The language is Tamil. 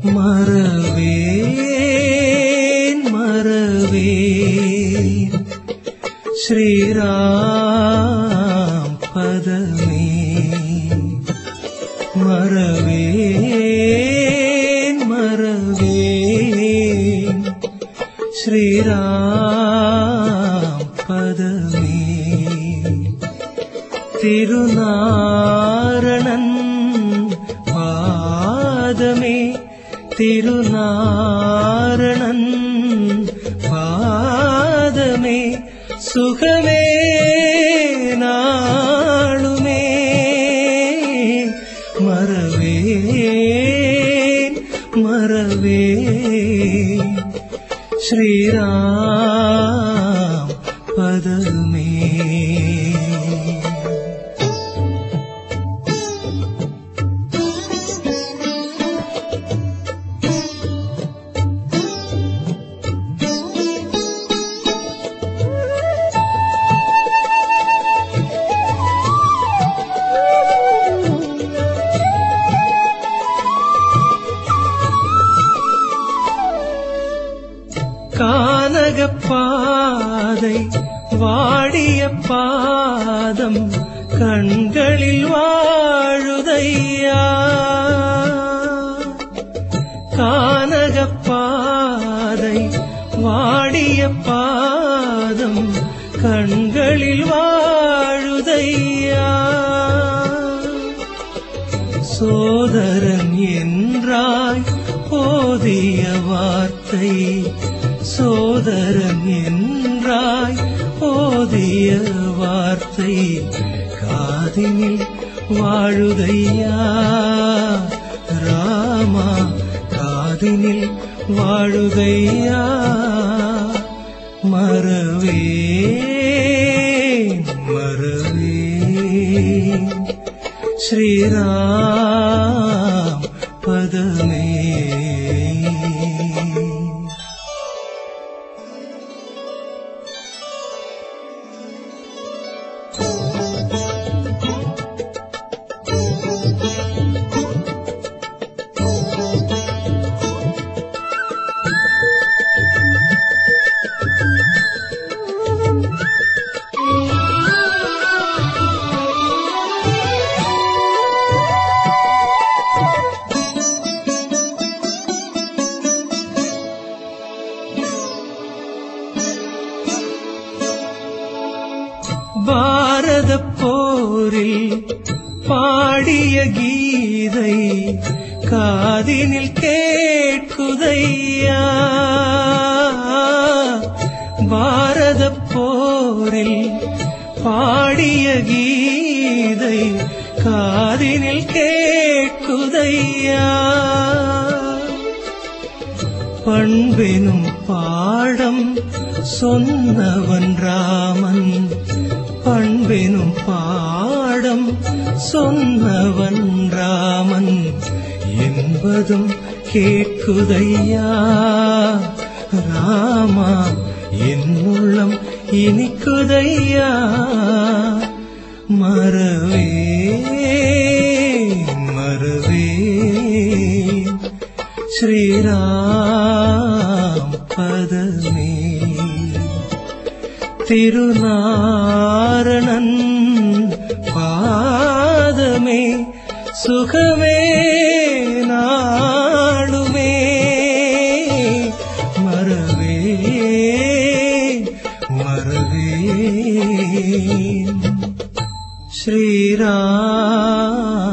மறவேன் மறவேன் ஸ்ரீராம் பதமே மறவேன் மறவேன் ஸ்ரீராம் பதமே திருநாரணன் பாதமே திருநாரணன் பாதமே சுகமே நாளுமே மறவேன் மறவேன் ஸ்ரீராம் பதமே கானகப்பாதை வாடிய பாதம் கண்களில் வாழுதையா கானகப்பாதை வாடிய பாதம் கண்களில் வாழுதையா சோதரன் என்றாய் போதிய வார்த்தை சோதரன் என்றாய் போதிய வார்த்தை காதினில் வாழுதையா ராமா காதினில் வாழுதையா மறவேன் மறவேன் ஸ்ரீராம் பதமே பாரத போரில் பாடிய கீதை காதினில் கேட்குதையா பாரத போரில் பாடிய கீதை காதினில் கேட்குதையா பண்பெனும் பாடம் சொன்னவன் ராமன் பண்பெனும் பாடம் சொன்னவன் ராமன் என்பதும் கேட்குதையா ராமா என் உள்ளம் இனிக்குதையா மறவே மறவே ஸ்ரீராம் பதமே திருநாரணன் பாதமே சுகமே நாளுமே மறவே மறவே ஸ்ரீராம்